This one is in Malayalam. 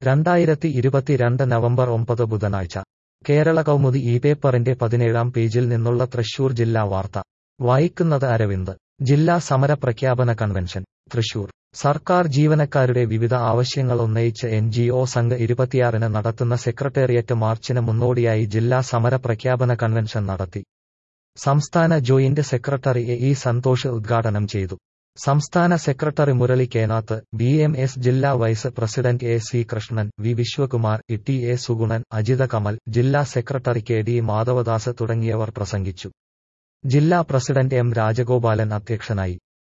രണ്ടായിരത്തി ഇരുപത്തിരണ്ട് നവംബർ ഒമ്പത് ബുധനാഴ്ച കേരള കൗമുദി ഈ പേപ്പറിന്റെ പതിനേഴാം പേജിൽ നിന്നുള്ള തൃശൂർ ജില്ലാ വാർത്ത വായിക്കുന്നത് അരവിന്ദ് ജില്ലാ സമര പ്രഖ്യാപന കൺവെൻഷൻ തൃശൂർ സർക്കാർ ജീവനക്കാരുടെ വിവിധ ആവശ്യങ്ങൾ ഉന്നയിച്ച് എൻ ജി ഒ സംഘ് ഇരുപത്തിയാറിന് നടത്തുന്ന സെക്രട്ടേറിയറ്റ് മാർച്ചിന് മുന്നോടിയായി ജില്ലാ സമര പ്രഖ്യാപന കൺവെൻഷൻ നടത്തി സംസ്ഥാന joint secretary A E Santhosh ഉദ്ഘാടനം ചെയ്തു സംസ്ഥാന secretary Murali Kenath B M S ജില്ലാ vice president A C Krishnan V Viswakumar E T A Sugunan Ajitha Kamal ജില്ലാ സെക്രട്ടറി കെ ഡി മാധവദാസ് തുടങ്ങിയവർ പ്രസംഗിച്ചു ജില്ലാ പ്രസിഡന്റ് എം രാജഗോപാലൻ അധ്യക്ഷനായി